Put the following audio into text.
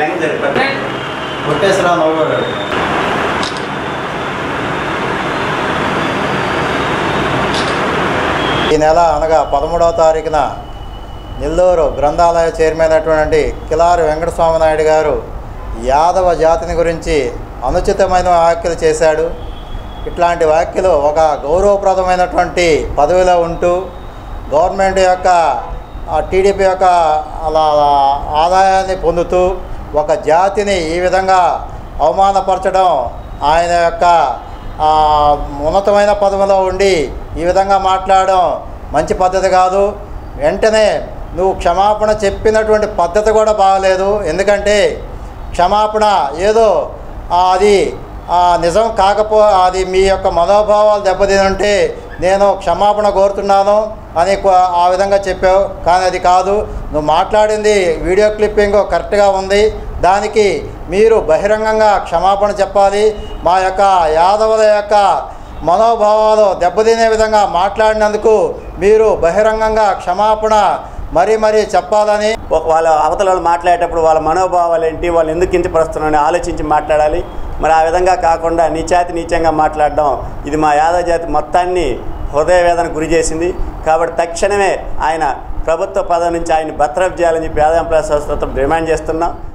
లెంగ జరిపారు కొట్టేశ్వరరావు గారు ఈ నెల అనగా పదమూడవ తారీఖున నెల్లూరు గ్రంథాలయ చైర్మన్ అయినటువంటి కిలారి వెంకటస్వామి నాయుడు గారు యాదవ జాతిని గురించి అనుచితమైన వ్యాఖ్యలు చేశాడు ఇట్లాంటి వ్యాఖ్యలు ఒక గౌరవప్రదమైనటువంటి పదవిలో ఉంటూ గవర్నమెంట్ యొక్క ఆ టీడీపీ యొక్క అలా ఆదాయాన్ని పొందుతూ ఒక జాతిని ఈ విధంగా అవమానపరచడం ఆయన యొక్క ఆ, ఉన్నతమైన పదవిలో ఉండి ఈ విధంగా మాట్లాడడం మంచి పద్ధతి కాదు వెంటనే నువ్వు క్షమాపణ చెప్పినటువంటి పద్ధతి కూడా బాగలేదు ఎందుకంటే క్షమాపణ ఏదో ఆ, అది ఆ, నిజం కాకపో అది మీ యొక్క మనోభావాలు దెబ్బతినంటే నేను క్షమాపణ కోరుతున్నాను అని కొ- ఆ విధంగా చెప్పావు కానీ అది కాదు నువ్వు మాట్లాడింది వీడియో క్లిప్పింగ్ కరెక్ట్గా ఉంది దానికి మీరు బహిరంగంగా క్షమాపణ చెప్పాలి మా యొక్క యాదవుల యొక్క మనోభావాలు దెబ్బతినే విధంగా మాట్లాడినందుకు మీరు బహిరంగంగా క్షమాపణ మరీ మరీ చెప్పాలని వాళ్ళ అవతల వాళ్ళు మాట్లాడేటప్పుడు వాళ్ళ మనోభావాలు ఏంటి వాళ్ళు ఎందుకు కించపరుస్తున్నారని ఆలోచించి మాట్లాడాలి మరి ఆ విధంగా కాకుండా నీచాతి నీచంగా మాట్లాడడం ఇది మా యాదవ జాతి మొత్తాన్ని హృదయ వేదన గురి చేసింది కాబట్టి తక్షణమే ఆయన ప్రభుత్వ పదవి నుంచి ఆయన బర్తరఫ్ చేయాలని చెప్పి యాదవ ఎంప్లాయ్ సంస్థతో డిమాండ్ చేస్తున్నాం